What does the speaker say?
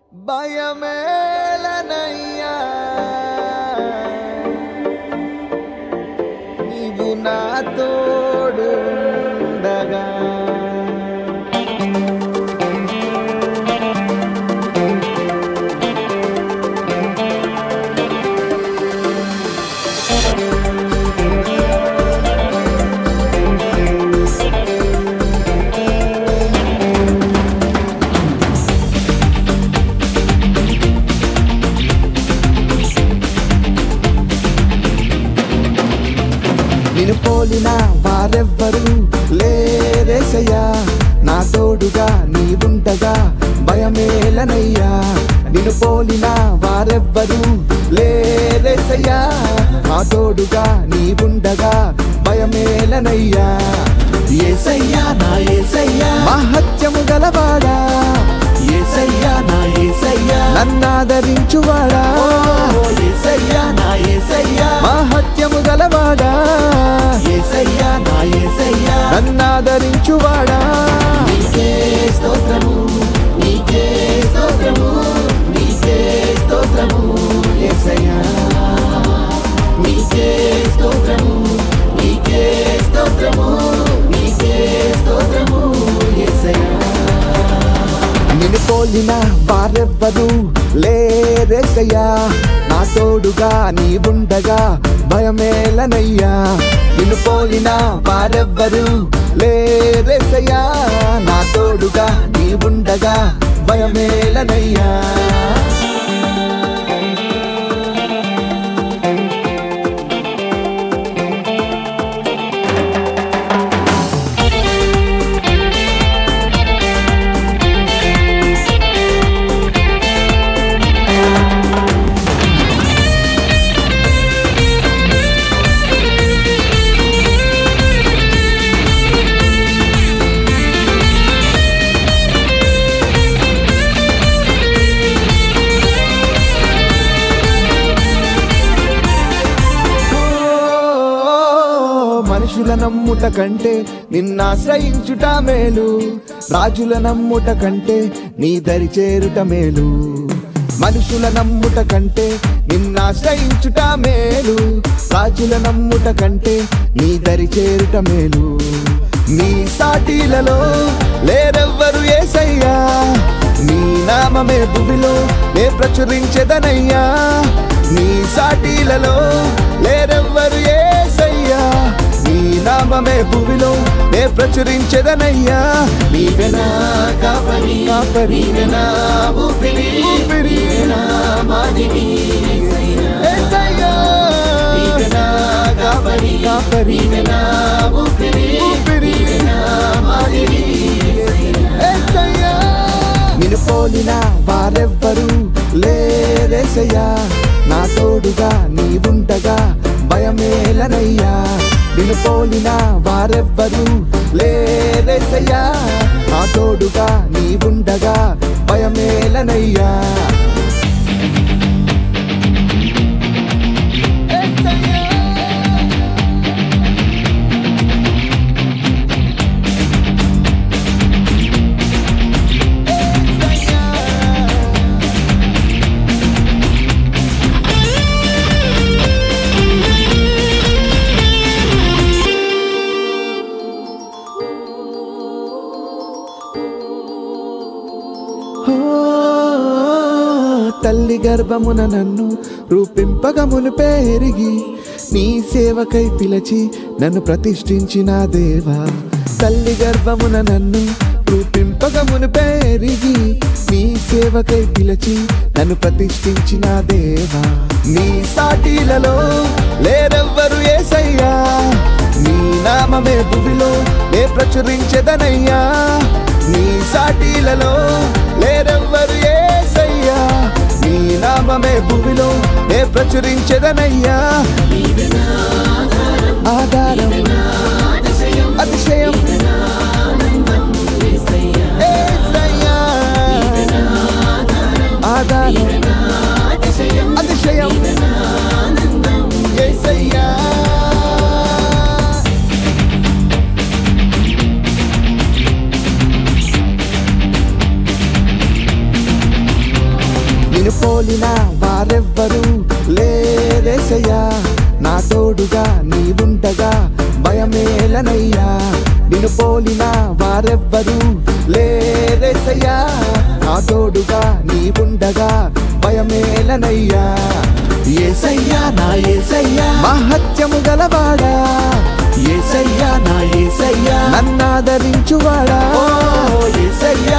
భయమేలనయ్యా నీవు నా తోడు ఉండగా నిన్ను పోలిన వారెవ్వరు లేరేసయ్యా నా తోడుగా నీవుండగా భయమేలనయ్యా నిన్ను పోలిన వారెవ్వరు లేరేసయ్యా నా తోడుగా నీవుండగా భయమేలనయ్యా ఏసయ్యా నా ఏసయ్యా మహత్యము గలవాడా ఏసయ్యా నా ఏసయ్యా నన్నాదరించువాడా ఏసయ్యా నా ఏసయ్యా మహత్యము గలవాడా ఏసయ్యా నా ఏసయ్యా నన్నాదరించువాడా నీకే స్తోత్రము నీకే స్తోత్రము నీకే స్తోత్రము ఏసయ్యా నీకే స్తోత్రము నీకే స్తోత్రము నీకే స్తోత్రము ఏసయ్యా నిన్ను పోలిన వారెవ్వరు లేరేసయ్యా నా తోడుగా నీవుండగా భయమేలనయ్యా నిన్ను పోలిన వారెవ్వరు లేరేసయ్యా నా తోడుగా నీవుండగా భయమేలనయ్యా ఓ, మనుషుల నమ్ముట కంటే నిన్నాశ్రయించుట మేలు రాజుల నమ్ముట కంటే నీ దరి చేరుట మేలు మనుషుల నమ్ముట కంటే నిన్నాశ్రయించుట మేలు రాజుల నమ్ముట కంటే నీ దరి చేరుట మేలు నీ సాటిలలో లేరెవ్వరు ఏసయ్యా నీ నామమే భువిలో నే ప్రచురించెదనయ్యా నీ సాటిలలో లేరెవ్వరు ఏసయ్యా నీ నామమే భూమిలో నే ప్రచురించెదనయ్యా నీవెనా కాపరి కాపరి నీవెనా ఊపిరి ఊపిరి నీవెనా మాదిరి ఏసయ్యా నీవెనా కాపరి కాపరి నీవెనా ఊపిరి ఊపిరి నీవెనా మాదిరి ఏసయ్యా నిన్ను పోలిన వారెవ్వరు లేరేసయ్యా నా తోడుగా నీవుండగా భయమేలనయ్యా నిన్ను పోలిన వారెవ్వరు లేరేసయ్యా నా తోడుగా నీవుండగా భయమేలనయ్యా ఓ, తల్లి గర్భమున నన్ను రూపింపగ మునిపే ఎరిగి నీ సేవకై పిలిచి నన్ను ప్రతిష్ఠించిన దేవా తల్లి గర్భమున నన్ను రూపింపగ మునిపే ఎరిగి నీ సేవకై పిలిచి నన్ను ప్రతిష్ఠించిన దేవా నీ సాటిలలో లేరెవ్వరు ఏసయ్యా నీ నామమే భువిలో నే ప్రచురించెదనయ్యా నీ సాటిలలో లేరెవ్వరు ఏసయ్యా నీ నామమే భూమిలో నే ప్రచురించెదనయ్యా ఆధారం అతిశయం ఏసయ్యా ఆధారం అతిశయం ఏసయ్యా పోలిన వారెవ్వరు లేరేసయ్యా నా తోడుగా నీవుండగా భయమేలనయ్యా నిన్ను పోలిన వారెవ్వరు లేరేసయ్యా నా తోడుగా నీవుండగా భయమేలనయ్యా ఏసయ్యా నా ఏసయ్యా మహత్యము గలవాడా ఏసయ్యా నా ఏసయ్యా నన్నాదరించువాడా ఓ ఏసయ్యా